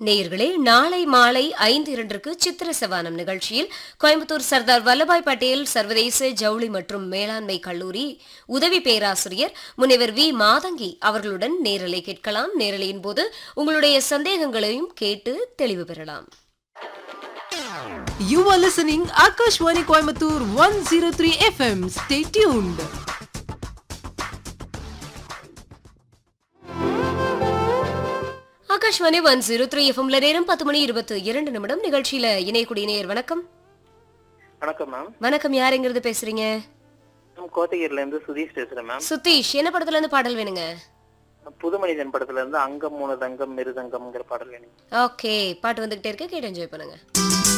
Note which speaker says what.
Speaker 1: நேயர்களே நாளை மாலை ஐந்து இரண்டிற்கு சித்திர சவானம் நிகழ்ச்சியில் கோயம்புத்தூர் சர்தார் வல்லபாய் பட்டேல் சர்வதேச ஜவுளி மற்றும் மேலாண்மை கல்லூரி உதவி பேராசிரியர் முனைவர் வி மாதங்கி அவர்களுடன் நேரலை கேட்கலாம் நேரலையின் போது உங்களுடைய சந்தேகங்களையும் கேட்டு தெளிவு பெறலாம்
Speaker 2: You are listening Akashwani Coimbatore 103 FM. Stay tuned.
Speaker 1: Akashvani one zero three எஃப்எம்ல நேரம் பத்து மணி இருபத்தி இரண்டு நிமிடம் நிகழ்ச்சியில இணையக்கூடிய நேயர் வணக்கம்
Speaker 3: வணக்கம் மேம்
Speaker 1: வணக்கம் யாருங்கிறது பேசுறீங்க
Speaker 3: மேம் கோத்தகிரில இருந்து சுதீஷ் பேசுறேன் மேம்
Speaker 1: சுதீஷ் என்ன படத்துல இருந்து பாடல் வேணுங்க
Speaker 3: புது மனிதன் படத்துல இருந்து அங்கம் மூணு தங்கம் மிருதங்கம்ங்கிற பாடல் வேணும்
Speaker 1: ஓகே பாட்டு வந்துகிட்டே இருக்கு கேட்டு என்ஜாய் பண்ணுங்க